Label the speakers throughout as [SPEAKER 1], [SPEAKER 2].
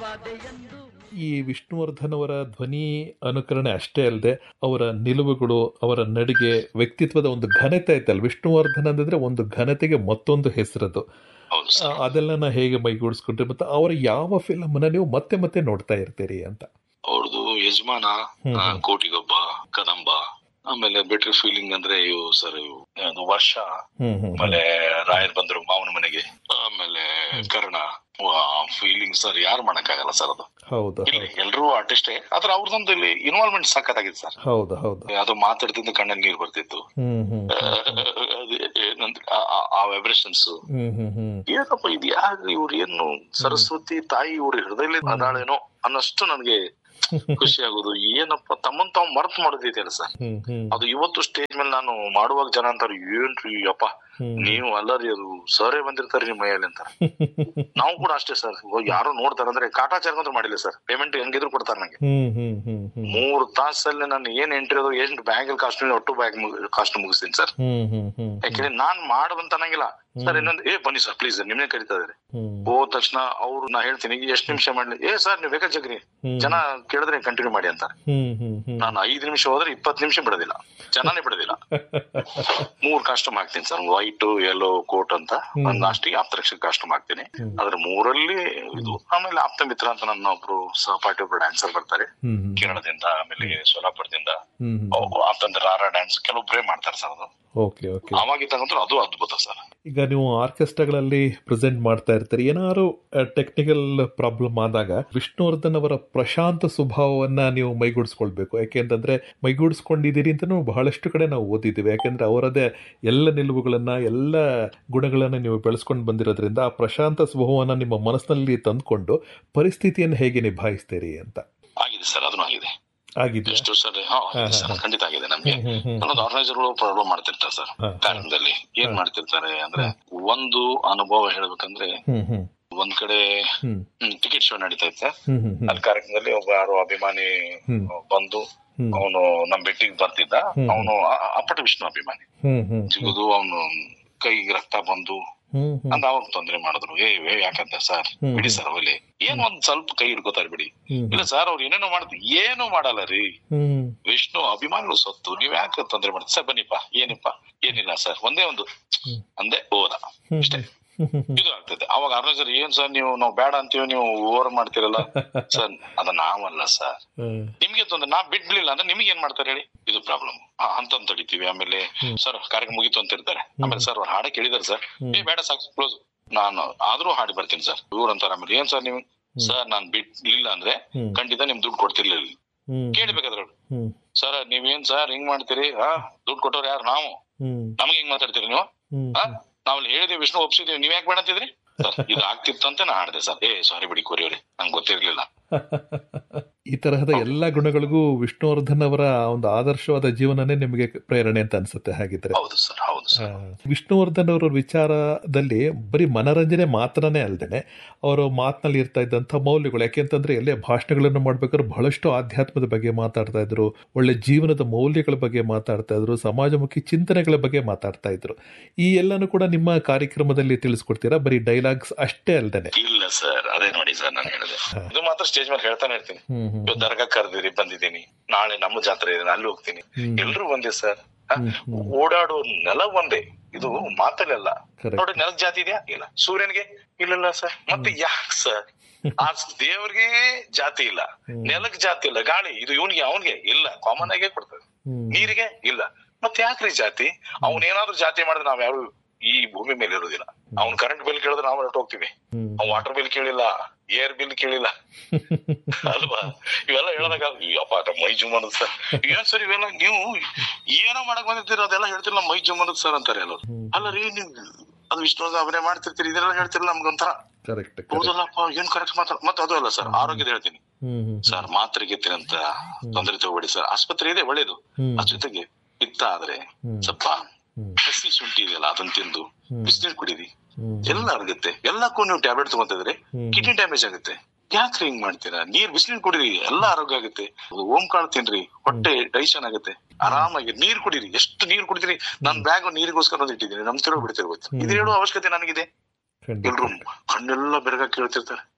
[SPEAKER 1] ಈ ವಿಷ್ಣುವರ್ಧನ್ ಅವರ ಧ್ವನಿ ಅನುಕರಣೆ ಅಷ್ಟೇ ಅಲ್ಲದೆ ಅವರ ನಿಲುವುಗಳು ಅವರ ನಡಿಗೆ ವ್ಯಕ್ತಿತ್ವದ ಒಂದು ಘನತೆ ಐತಲ್ಲ ವಿಷ್ಣುವರ್ಧನ್ ಅಂದ್ರೆ ಒಂದು ಘನತೆಗೆ ಮತ್ತೊಂದು ಹೆಸರದು
[SPEAKER 2] ಹೌದು
[SPEAKER 1] ಆ,
[SPEAKER 2] ಸರ್
[SPEAKER 1] ಅದೆಲ್ಲನ ಹೇಗೆ ಮೈಗೂಡಿಸ್ಕೊಂಡ್ರಿ ಮತ್ತೆ ಅವರ ಯಾವ ಫಿಲಮ್ನ ನೀವು ಮತ್ತೆ ಮತ್ತೆ ನೋಡ್ತಾ ಇರ್ತೀರಿ ಅಂತ
[SPEAKER 2] ಅವ್ರದ್ದು ಯಜಮಾನ
[SPEAKER 1] ಹ್ಮ್,
[SPEAKER 2] ಆ,
[SPEAKER 1] ಹ್ಮ್.
[SPEAKER 2] ಕೋಟಿಗೊಬ್ಬ ಕದಂಬ ಆಮೇಲೆ ಬೆಟರ್ ಫೀಲಿಂಗ್ ಅಂದ್ರೆ ಇವು ಸರ್ ಇವು ಯಾವ್ದು ವರ್ಷ
[SPEAKER 1] ಹ್ಮ್ ಹ್ಮ್
[SPEAKER 2] ಆಮೇಲೆ ರಾಯರ್ ಬಂದ್ರು ಮಾವನ ಮನೆಗೆ ಆಮೇಲೆ ಕರ್ಣ ಫೀಲಿಂಗ್ ಸರ್ ಯಾರು ಮಾಡಕ್ಕಾಗಲ್ಲ ಸರ್ ಅದು
[SPEAKER 1] ಹೌದು
[SPEAKER 2] ಇಲ್ಲಿ ಎಲ್ರೂ ಆರ್ಟಿಸ್ಟೇ ಆದ್ರೆ ಅವ್ರದೊಂದು ಇಲ್ಲಿ ಇನ್ವಾಲ್ವ್ಮೆಂಟ್ ಸಖತ್ತಾಗಿದೆ ಸರ್
[SPEAKER 1] ಹೌದು ಹೌದು
[SPEAKER 2] ಅದು ಮಾತಾಡ್ತಿದ್ದ ಕಣ್ಣಲ್ಲಿ ನೀರು ಬರ್ತಿತ್ತು
[SPEAKER 1] ಹ್ಮ್ ಹ್ಮ್
[SPEAKER 2] ಆ, ಅದು ಏನಂದ್ರೆ ಆ- ಆ- ಆ ವೈಬ್ರೇಷನ್ಸ್
[SPEAKER 1] ಹ್ಮ್ ಹ್ಮ್ ಹ್ಮ್
[SPEAKER 2] ಏನಪ್ಪ ಇದು ಯಾರು ಇವ್ರು ಏನು ಸರಸ್ವತಿ ತಾಯಿ ಇವ್ರ ಹೃದಯದಲ್ಲಿ ಅದಾಳೇನೋ ಅನ್ನಷ್ಟು ನನಗೆ ಖುಷಿ ಆಗೋದು ಏನಪ್ಪ ತಮ್ಮನ್ ತಾವ್ ಮರ್ತ್ ಮಾಡೋದಿದೆಯಲ್ಲ ಸರ್
[SPEAKER 1] ಹ್ಮ್ ಹ್ಮ್
[SPEAKER 2] ಅದು ಇವತ್ತು ಸ್ಟೇಜ್ ಮೇಲೆ ನಾನು ಮಾಡುವಾಗ ಜನ ಅಂತಾರೆ ಏನ್ರಿ ಅಪ್ಪ
[SPEAKER 1] ಹ್ಮ್.
[SPEAKER 2] ನೀವು ಅಲ್ಲರಿ ಅದು ಸರೇ ಬಂದಿರ್ತಾರಿ ನಿಮ್ಮ ಮೈಯಲ್ಲಿ ಅಂತಾರೆ ನಾವು ಕೂಡ ಅಷ್ಟೇ ಸರ್ ಯಾರು ನೋಡ್ತಾರೆ ಅಂದ್ರೆ ಕಾಟಾಚಾರ ಮಾಡಿಲ್ಲ ಸರ್ ಪೇಮೆಂಟ್ ಹೆಂಗಿದ್ರು ಕೊಡ್ತಾರೆ ನಂಗೆ
[SPEAKER 1] ಹ್ಮ್ ಹ್ಮ್ ಹ್ಮ್ ಹ್ಮ್
[SPEAKER 2] ಮೂರ್ ತಾಸಲ್ಲಿ ನಾನು ಏನ್ ಎಂಟ್ರಿ ಅದು ಏನ್ ಬ್ಯಾಂಕ್ ಕಾಸ್ಟ್ ಒಟ್ಟು ಬ್ಯಾಂಕ್ ಕಾಸ್ಟ್ ಮುಗಿಸ್ತೀನಿ ಸರ್
[SPEAKER 1] ಹ್ಮ್ ಹ್ಮ್ ಹ್ಮ್
[SPEAKER 2] ಯಾಕಂದ್ರೆ ನಾನ್ ಮಾಡಬಂತ ಅನ್ನಂಗಿಲ್ಲ ಸರ್ ಇನ್ನೊಂದು ಏ ಬನ್ನಿ ಸರ್ ಪ್ಲೀಸ್ ನಿಮ್ನೆ ಕರಿತಾ ಇದಾರೆ
[SPEAKER 1] ಹ್ಮ್
[SPEAKER 2] ಹೋದ ತಕ್ಷಣ ಅವ್ರು ನಾ ಹೇಳ್ತೀನಿ ಎಷ್ಟ್ ನಿಮಿಷ ಮಾಡ್ಲಿ ಏ ಸರ್ ನೀವ್ ಬೇಕಾ ಜಗ್ರಿ
[SPEAKER 1] ಹ್ಮ್.
[SPEAKER 2] ಜನ ಕೇಳಿದ್ರೆ ಕಂಟಿನ್ಯೂ ಮಾಡಿ ಅಂತಾರೆ
[SPEAKER 1] ಹ್ಮ್ ಹ್ಮ್ ಹ್ಮ್
[SPEAKER 2] ನಾನು ಐದ್ ನಿಮಿಷ ಹೋದ್ರೆ ಇಪ್ಪತ್ ನಿಮಿಷ ಬಿಡೋದಿಲ್ಲ ಜನನೇ ಬಿಡೋದಿಲ್ಲ ಮೂರ್ ಕಾಸ್ಟ್ಯೂಮ್ ಹಾಕ್ತೀನಿ ಸರ್ ವೈಟ್ ಯೆಲ್ಲೋ ಕೋಟ್ ಅಂತ ಒಂದ್ ಲಾಸ್ಟಿಗೆ ಆಪ್ತರಕ್ಷಕ ಕಾಸ್ಟ್ಯೂಮ್ ಹಾಕ್ತೀನಿ ಅದ್ರ ಮೂರಲ್ಲಿ ಇದು ಆಮೇಲೆ ಆಪ್ತ ಮಿತ್ರ ಅಂತ ನನ್ನ ಒಬ್ರು ಸಹಪಾಠಿ ಒಬ್ರು ಡ್ಯಾನ್ಸರ್ ಬರ್ತಾರೆ
[SPEAKER 1] ಹ್ಮ್ ಹ್ಮ್
[SPEAKER 2] ಕೇರಳದಿಂದ ಆಮೇಲೆ ಸೋಲಾಪುರದಿಂದ
[SPEAKER 1] ಹ್ಮ್ ಹ್ಮ್
[SPEAKER 2] ಅವ್- ಆಪ್ತಂದ್ರೆ ರಾರ ಡ್ಯಾನ್ಸ್ ಕೆಲವೊಬ್ಬರೇ ಮಾಡ್ತಾರೆ ಸರ್ ಅದು
[SPEAKER 1] ಓಕೆ ಓಕೆ
[SPEAKER 2] ಅವಾಗಿದ್ದಂತೂ ಅದು ಅದ್ಭುತ ಸರ್
[SPEAKER 1] ಈಗ ನೀವು ಆರ್ಕೆಸ್ಟ್ರಾಗಳಲ್ಲಿ ಪ್ರೆಸೆಂಟ್ ಮಾಡ್ತಾ ಇರ್ತೀರಿ ಏನಾದ್ರು ಟೆಕ್ನಿಕಲ್ ಪ್ರಾಬ್ಲಮ್ ಆದಾಗ ವಿಷ್ಣುವರ್ಧನ್ ಅವರ ಪ್ರಶಾಂತ ಸ್ವಭಾವವನ್ನ ನೀವು ಮೈಗೂಡಿಸ್ಕೊಳ್ಬೇಕು ಯಾಕೆಂತಂದ್ರೆ ಮೈಗೂಡಿಸ್ಕೊಂಡಿದ್ದೀರಿ ಅಂತ ಬಹಳಷ್ಟು ಕಡೆ ನಾವು ಓದಿದ್ದೀವಿ ಯಾಕೆಂದ್ರೆ ಅವರದೇ ಎಲ್ಲ ನಿಲುವುಗಳನ್ನ ಎಲ್ಲ ಗುಣಗಳನ್ನ ನೀವು ಬೆಳೆಸ್ಕೊಂಡು ಬಂದಿರೋದ್ರಿಂದ ಆ ಪ್ರಶಾಂತ ಸ್ವಭಾವವನ್ನ ನಿಮ್ಮ ಮನಸ್ಸಿನಲ್ಲಿ ತಂದ್ಕೊಂಡು ಪರಿಸ್ಥಿತಿಯನ್ನು ಹೇಗೆ ನಿಭಾಯಿಸ್ತೀರಿ ಅಂತ
[SPEAKER 2] ಆಗಿದೆ ಸರ್ ಅದನ್ನು ಆಗಿದೆ
[SPEAKER 1] ಆಗಿದೆಯಾ
[SPEAKER 2] ಎಷ್ಟು ಸರ್ ಹಾ ಆಗಿದೆ ಸರ್ ಖಂಡಿತ ಆಗಿದೆ ನಮ್ಗೆ
[SPEAKER 1] ಹ್ಮ್ ಹ್ಮ್ ಹ್ಮ್
[SPEAKER 2] ಒಂದೊಂದು ಆರ್ಗನೈಸರ್ ಪ್ರಾಬ್ಲಮ್ ಮಾಡ್ತಿರ್ತಾರೆ ಸರ್
[SPEAKER 1] ಹಾ.
[SPEAKER 2] ಕಾರ್ಯಕ್ರಮದಲ್ಲಿ ಏನ್ ಮಾಡ್ತಿರ್ತಾರೆ ಅಂದ್ರೆ ಒಂದು ಅನುಭವ ಹೇಳ್ಬೇಕಂದ್ರೆ
[SPEAKER 1] ಹ್ಮ್ ಹ್ಮ್
[SPEAKER 2] ಒಂದ್ ಕಡೆ
[SPEAKER 1] ಹ್ಮ್
[SPEAKER 2] ಟಿಕೆಟ್ ಶೋ ನಡೀತಾ ಇತ್ತೆ
[SPEAKER 1] ಹ್ಮ್ ಹ್ಮ್ ಹ್ಮ್
[SPEAKER 2] ಅಲ್ಲಿ ಕಾರ್ಯಕ್ರಮದಲ್ಲಿ ಒಬ್ಬ ಯಾರೋ ಅಭಿಮಾನಿ
[SPEAKER 1] ಹ್ಮ್.
[SPEAKER 2] ಬಂದು
[SPEAKER 1] ಹ್ಮ್.
[SPEAKER 2] ಅವನು ನಮ್ ಬೆಟ್ಟಿಗೆ ಬರ್ತಿದ್ದ
[SPEAKER 1] ಹ್ಮ್.
[SPEAKER 2] ಅವನು ಅಪ್ಪಟ ವಿಷ್ಣು ಅಭಿಮಾನಿ
[SPEAKER 1] ಹ್ಮ್ ಹ್ಮ್
[SPEAKER 2] ಸಿಗುದು ಅವನು ಕೈಗೆ ರಕ್ತ ಬಂದು
[SPEAKER 1] ಹ್ಮ್ ಹ್ಮ್
[SPEAKER 2] ಅಂತ ಅವಾಗ ತೊಂದ್ರೆ ಮಾಡಿದ್ರು ಏ ಏ ಯಾಕಂತ ಸರ್
[SPEAKER 1] ಹ್ಮ್.
[SPEAKER 2] ಬಿಡಿ ಸರ್ ಅವಲ್ಲಿ ಏನ್ ಒಂದ್ ಸ್ವಲ್ಪ ಕೈ ಹಿಡ್ಕೋತಾರೆ ಬಿಡಿ
[SPEAKER 1] ಹ್ಮ್
[SPEAKER 2] ಇಲ್ಲ ಸರ್ ಅವ್ರು ಏನೇನೋ ಮಾಡ್ತಾರೆ ಏನು ಮಾಡಲ್ಲ ರೀ
[SPEAKER 1] ಹ್ಮ್
[SPEAKER 2] ವಿಷ್ಣು ಅಭಿಮಾನಿಗಳು ಸೊತ್ತು ನೀವ್ ಯಾಕೆ ತೊಂದ್ರೆ ಮಾಡ್ತೀರಿ ಸರ್ ಬನ್ನಿಪ್ಪ ಏನಿಪ್ಪ ಏನಿಲ್ಲ ಸರ್ ಒಂದೇ ಒಂದು
[SPEAKER 1] ಹ್ಮ್.
[SPEAKER 2] ಅಂದೆ ಹೋದ
[SPEAKER 1] ಹ್ಮ್
[SPEAKER 2] ಇಷ್ಟೇ
[SPEAKER 1] ಹ್ಮ್ ಹ್ಮ್ ಹ್ಮ್
[SPEAKER 2] ಇದು ಆಗ್ತದೆ ಅವಾಗ ಆರ್ಗನೈಸರ್ ಏನ್ ಸರ್ ನೀವು ನಾವು ಬೇಡ ಅಂತೀವಿ ನೀವು ಓವರ್ ಮಾಡ್ತಿರಲ್ಲ ಸರ್ ಅದ ನಾವಲ್ಲ ಸರ್
[SPEAKER 1] ಹ್ಮ್
[SPEAKER 2] ನಿಮ್ಗೆ ತೊಂದ್ರೆ ನಾ ಬಿಡ್ಲಿಲ್ಲ ಅಂದ್ರೆ ನಿಮ್ಗೆ ಏನ್ ಮಾಡ್ತಾರೆ ಹೇಳಿ ಇದು ಪ್ರಾಬ್ಲಮ್ ಅಂತ ತಡಿತೀವಿ ಆಮೇಲೆ ಸರ್ ಕಾರ್ಯಕ್ರಮ ಮುಗೀತು ಅಂತ ಇರ್ತಾರೆ ಆಮೇಲೆ ಸರ್ ಅವ್ರು ಹಾಡೇ ಕೇಳಿದಾರೆ ಸರ್ ಏ ಬೇಡ ಸಾಕು ಕ್ಲೋಸ್ ನಾನು ಆದ್ರೂ ಹಾಡಿ ಬರ್ತೀನಿ ಸರ್ ಇವ್ರು ಅಂತಾರೆ ಆಮೇಲೆ ಏನ್ ಸರ್ ನೀವು ಸರ್ ನಾನ್ ಬಿಡ್ಲಿಲ್ಲ ಅಂದ್ರೆ
[SPEAKER 1] ಹ್ಮ್.
[SPEAKER 2] ಖಂಡಿತ ನಿಮ್ ದುಡ್ಡು ಕೊಡ್ತಿರ್ಲಿಲ್ಲ
[SPEAKER 1] ಹ್ಮ್
[SPEAKER 2] ಕೇಳ್ಬೇಕಾದ್ರೆ ಅವ್ರು,
[SPEAKER 1] ಹ್ಮ್
[SPEAKER 2] ಸರ್ ನೀವೇನ್ ಸರ್ ಹಿಂಗ್ ಮಾಡ್ತೀರಿ ಹಾ ದುಡ್ಡು ಕೊಟ್ಟವ್ರು ಯಾರು ನಾವು
[SPEAKER 1] ಹ್ಮ್
[SPEAKER 2] ನಮ್ಗೆ ಹಿಂಗ್ ಮಾತಾಡ್ತೀರಿ ನೀವು
[SPEAKER 1] ಹ್ಮ್
[SPEAKER 2] ಹಾ ನಾವಲ್ಲಿ ಹೇಳಿದೀವಿ ವಿಷ್ಣು ಒಪ್ಸಿದೀವಿ ನೀವ್ ಯಾಕೆ ಬೇಡ ಅಂತಿದ್ರಿ ಸರ್ ಇದು ಆಗ್ತಿತ್ತಂತೆ ನಾ ಹಾಡ್ದೆ ಸರ್ ಏ ಸಾರಿ ಬಿಡಿ ಕೋರಿಯವ್ರಿ ನಂಗೆ ಗೊತ್ತಿರ್ಲಿಲ್ಲ
[SPEAKER 1] ಈ ತರಹದ ಎಲ್ಲ ಗುಣಗಳಿಗೂ ವಿಷ್ಣುವರ್ಧನ್ ಅವರ ಒಂದು ಆದರ್ಶವಾದ ಜೀವನನೇ ನಿಮಗೆ ಪ್ರೇರಣೆ ಅಂತ ಅನ್ಸುತ್ತೆ ಹಾಗಿದ್ರೆ
[SPEAKER 2] ಹೌದು ಸರ್ ಹೌದು
[SPEAKER 1] ಆ,
[SPEAKER 2] ಸರ್
[SPEAKER 1] ವಿಷ್ಣುವರ್ಧನ್ ಅವರ ವಿಚಾರದಲ್ಲಿ ಬರೀ ಮನರಂಜನೆ ಮಾತ್ರನೇ ಅಲ್ಲದೆ ಅವರು ಮಾತಿನಲ್ಲಿ ಇರ್ತಾ ಇದ್ದಂಥ ಮೌಲ್ಯಗಳು ಯಾಕೆಂತಂದ್ರೆ ಎಲ್ಲೇ ಭಾಷಣಗಳನ್ನು ಮಾಡ್ಬೇಕಾದ್ರೆ ಬಹಳಷ್ಟು ಆಧ್ಯಾತ್ಮದ ಬಗ್ಗೆ ಮಾತಾಡ್ತಾ ಇದ್ರು ಒಳ್ಳೆ ಜೀವನದ ಮೌಲ್ಯಗಳ ಬಗ್ಗೆ ಮಾತಾಡ್ತಾ ಇದ್ರು ಸಮಾಜಮುಖಿ ಚಿಂತನೆಗಳ ಬಗ್ಗೆ ಮಾತಾಡ್ತಾ ಇದ್ರು ಈ ಎಲ್ಲನೂ ಕೂಡ ನಿಮ್ಮ ಕಾರ್ಯಕ್ರಮದಲ್ಲಿ ತಿಳಿಸ್ಕೊಡ್ತೀರಾ ಬರೀ ಡೈಲಾಗ್ಸ್ ಅಷ್ಟೇ ಅಲ್ದೇನೆ
[SPEAKER 2] ಇಲ್ಲ ಸರ್ ಅದೇ ನೋಡಿ ಸರ್ ನಾನು ಹೇಳಿದೆ ಇದು ಮಾತ್ರ ಸ್ಟೇಜ್ ಮೇಲೆ ಹೇಳ್ತಾನೆ ಇರ್ತೀನಿ
[SPEAKER 1] ಹ್ಮ್ ಹ್ಮ್
[SPEAKER 2] ಇವತ್ತು ದರ್ಗಾ ಕರೆದಿರಿ ಬಂದಿದ್ದೀನಿ ನಾಳೆ ನಮ್ಮ ಜಾತ್ರೆ ಇದೆ ಅಲ್ಲಿ ಹೋಗ್ತೀನಿ
[SPEAKER 1] ಹ್ಮ್.
[SPEAKER 2] ಎಲ್ರು ಒಂದೇ ಸರ್
[SPEAKER 1] ಹ್ಮ್, ಹ್ಮ್.
[SPEAKER 2] ಓಡಾಡೋ ನೆಲ ಒಂದೇ ಇದು ಮಾತಲ್ಲೆಲ್ಲ
[SPEAKER 1] Correct.
[SPEAKER 2] ನೋಡಿ ನೆಲದ ಜಾತಿ ಇದೆಯಾ ಇಲ್ಲ ಸೂರ್ಯನ್ಗೆ ಇಲ್ಲ ಸರ್ ಮತ್ತೆ ಯಾಕೆ ಸರ್ ಆ ದೇವ್ರಿಗೆ ಜಾತಿ ಇಲ್ಲ ನೆಲಕ್ ಜಾತಿ ಇಲ್ಲ ಗಾಳಿ ಇದು ಇವನ್ಗೆ ಅವನ್ಗೆ ಇಲ್ಲ ಕಾಮನ್ ಆಗೇ ಕೊಡ್ತದೆ
[SPEAKER 1] ಹ್ಮ್.
[SPEAKER 2] ನೀರಿಗೆ ಇಲ್ಲ ಮತ್ತೆ ಯಾಕ್ರಿ ಜಾತಿ ಅವ್ನ್ ಏನಾದ್ರೂ ಜಾತಿ ಮಾಡಿದ್ರೆ ನಾವ್ ಯಾರು ಈ ಭೂಮಿ ಮೇಲೆ ಇರೋದಿಲ್ಲ ಅವ್ನ್ ಕರೆಂಟ್ ಬಿಲ್ ಕೇಳಿದ್ರೆ ನಾವು ಹೊರಟು ಹೋಗ್ತೀವಿ
[SPEAKER 1] ಹ್ಮ್.
[SPEAKER 2] ಅವ್ನ್ ವಾಟರ್ ಬಿಲ್ ಕೇಳಿಲ್ಲ ಏರ್ ಬಿಲ್ ಕೇಳಿಲ್ಲ ಅಲ್ವಾ ಇವೆಲ್ಲ ಹೇಳಿದಾಗ ಅಪ್ಪ ನಮ್ಮ ಮೈ ಜುಮ್ ಅನ್ನೋದು ಸರ್ ಏನ್ ಸರ್ ಇವೆಲ್ಲ ನೀವು ಏನೋ ಮಾಡಕ್ ಬಂದಿರ್ತೀರ ಅದೆಲ್ಲ ಹೇಳ್ತಿರಲ್ಲ ಮೈ ಜುಮ್ ಅನ್ನೋದು ಸರ್ ಅಂತಾರೆ ಎಲ್ಲರು ಅಲ್ಲ ರೀ ನೀವು ಅದು ಇಷ್ಟೊಂದು ಅಭಿನಯ ಮಾಡ್ತಿರ್ತೀರಿ ಇದೆಲ್ಲ ಹೇಳ್ತಿರಲ್ಲ ನಮ್ಗೊಂಥರ
[SPEAKER 1] ಕರೆಕ್ಟ್
[SPEAKER 2] ಹೌದಲ್ಲಪ್ಪ ಏನ್ ಕರೆಕ್ಟ್ ಮಾತ್ರ ಮತ್ತೆ ಅದು ಅಲ್ಲ ಸರ್ ಆರೋಗ್ಯದ ಹೇಳ್ತೀನಿ
[SPEAKER 1] ಹ್ಮ್ ಹ್ಮ್
[SPEAKER 2] ಸರ್ ಮಾತ್ರೆ ಗಿತ್ರೆ ಅಂತ ತೊಂದರೆ ತಗೋಬೇಡಿ ಸರ್ ಆಸ್ಪತ್ರೆ ಇದೆ ಒಳ್ಳೇದು
[SPEAKER 1] ಹ್ಮ್.
[SPEAKER 2] ಅದ್ರ ಜೊತೆಗೆ ಪಿತ್ತ ಆದ್ರೆ
[SPEAKER 1] ಹ್ಮ್.
[SPEAKER 2] ಸ್ವಲ್ಪ
[SPEAKER 1] ಹ್ಮ್.
[SPEAKER 2] ಹಸಿ ಶುಂಠಿ ಇದೆಯಲ್ಲ ಅದನ್ನ ತಿಂದು ಬಿಸಿನೀರು ಕುಡೀರಿ
[SPEAKER 1] ಹ್ಮ್.
[SPEAKER 2] ಎಲ್ಲ ಆಗುತ್ತೆ ಎಲ್ಲಕ್ಕೂ ನೀವು ಟ್ಯಾಬ್ಲೆಟ್ ತಗೊಂತಿದ್ರೆ
[SPEAKER 1] ಹ್ಮ್.
[SPEAKER 2] ಕಿಡ್ನಿ ಡ್ಯಾಮೇಜ್ ಆಗುತ್ತೆ ಯಾಕ್ರಿ ಹಿಂಗ್ ಮಾಡ್ತೀರಾ ನೀರ್ ಬಿಸಿನೀರ್ ಕುಡೀರಿ ಎಲ್ಲ ಆರೋಗ್ಯ ಆಗುತ್ತೆ ಓಂ ಕಾಳು ತಿನ್ರಿ ಹೊಟ್ಟೆ ಡೈಷನ್ ಆಗುತ್ತೆ ಆರಾಮಾಗಿ ನೀರ್ ಕುಡೀರಿ ಎಷ್ಟು ನೀರ್ ಕುಡಿತೀರಿ ನನ್ ಬ್ಯಾಗ್ ನೀರಿಗೋಸ್ಕರ ಒಂದು ಇಟ್ಟಿದ್ದೀನಿ ನಮ್ ತಿರುಗಿ ಬಿಡ್ತಿರ್ಬೋದು ಇದು ಹೇಳುವ ಅವಶ್ಯಕತೆ ನನಗಿದೆ
[SPEAKER 1] ಖಂಡಿತ
[SPEAKER 2] ಎಲ್ರು ಕಣ್ಣೆಲ್ಲ ಬೆರಗ ಕೇಳ್ತಿರ್ತಾರೆ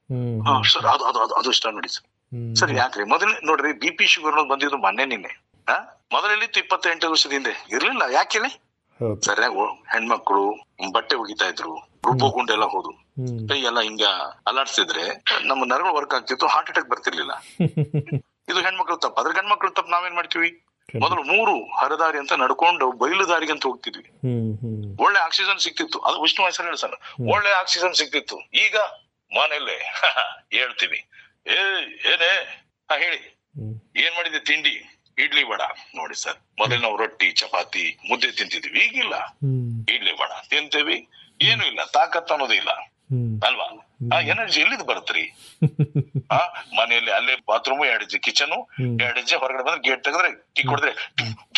[SPEAKER 1] ಹ್ಮ್
[SPEAKER 2] ಹಾ, ಸರ್ ಅದು ಅದು ಅದು ಅದು ಇಷ್ಟ ನೋಡಿ ಸರ್
[SPEAKER 1] ಹ್ಮ್
[SPEAKER 2] ಸರ್ ಯಾಕ್ರಿ ಮೊದಲೇ ನೋಡ್ರಿ ಬಿ ಪಿ ಶುಗರ್ ಅನ್ನೋದು ಬಂದಿದ್ದು ಮೊನ್ನೆ ನಿನ್ನೆ ಹಾ ಮೊದಲೆಲ್ಲಿತ್ತು ಇಪ್ಪತ್ತೆಂಟು ವರ್ಷದ ಹಿಂದೆ ಇರ್ಲಿಲ್ಲ ಯಾಕೆ
[SPEAKER 1] ಹೌದು
[SPEAKER 2] ಸರಿಯಾಗಿ ಹೆಣ್ಮಕ್ಳು ಬಟ್ಟೆ ಒಗಿತಾ ಇದ್ರು ರುಬ್ಬೋ ಗುಂಡೆಲ್ಲ ಹೋದು
[SPEAKER 1] ಹ್ಮ್
[SPEAKER 2] ಕೈ ಎಲ್ಲ ಹಿಂಗ ಅಲ್ಲಾಡ್ಸಿದ್ರೆ ನಮ್ಮ ನರಗಳು ವರ್ಕ್ ಆಗ್ತಿತ್ತು ಹಾರ್ಟ್ ಅಟ್ಯಾಕ್ ಬರ್ತಿರ್ಲಿಲ್ಲ ಇದು ಹೆಣ್ಮಕ್ಳು ತಪ್ಪು ಅದ್ರ ಗಂಡ್ಮಕ್ಳು ತಪ್ಪು ನಾವೇನ್ ಮಾಡ್ತೀವಿ ಮೊದಲು ಮೂರು ಹರದಾರಿ ಅಂತ ನಡ್ಕೊಂಡು ಬಯಲು ದಾರಿಗೆ ಅಂತ ಹೋಗ್ತಿದ್ವಿ
[SPEAKER 1] ಹ್ಮ್ ಹ್ಮ್
[SPEAKER 2] ಒಳ್ಳೆ ಆಕ್ಸಿಜನ್ ಸಿಕ್ತಿತ್ತು ಅದು ವಿಷ್ಣು ಹೆಸರು ಹೇಳಿ ಸರ್ ಒಳ್ಳೆ ಆಕ್ಸಿಜನ್ ಸಿಕ್ತಿತ್ತು ಈಗ ಮನೇಲೆ ಹೇಳ್ತೀವಿ ಏ ಏನೇ ಹಾ ಹೇಳಿ
[SPEAKER 1] ಹ್ಮ್
[SPEAKER 2] ಏನ್ ಮಾಡಿದೆ ತಿಂಡಿ ಇಡ್ಲಿ ವಡ ನೋಡಿ ಸರ್ ಮೊದಲು ನಾವು ರೊಟ್ಟಿ ಚಪಾತಿ ಮುದ್ದೆ ತಿಂತಿದ್ವಿ ಈಗಿಲ್ಲ
[SPEAKER 1] ಹ್ಮ್
[SPEAKER 2] ಇಡ್ಲಿ ವಡ ತಿಂತೇವಿ ಏನು ಇಲ್ಲ ತಾಕತ್ ಅನ್ನೋದು ಇಲ್ಲ
[SPEAKER 1] ಹ್ಮ್
[SPEAKER 2] ಅಲ್ವಾ ಆ ಎನರ್ಜಿ ಎಲ್ಲಿದ್ ಬರುತ್ತ್ರಿ ಆ ಮನೆಯಲ್ಲಿ ಅಲ್ಲೇ ಬಾತ್ರೂಮ್ ಎರಡು ಹೆಜ್ಜೆ ಕಿಚನ್
[SPEAKER 1] ಹ್ಮ್.
[SPEAKER 2] ಎರಡು ಹೆಜ್ಜೆ ಹೊರಗಡೆ ಬಂದ್ರೆ ಗೇಟ್ ತೆಗೆದ್ರೆ ಕೀ ಕೊಡಿದ್ರೆ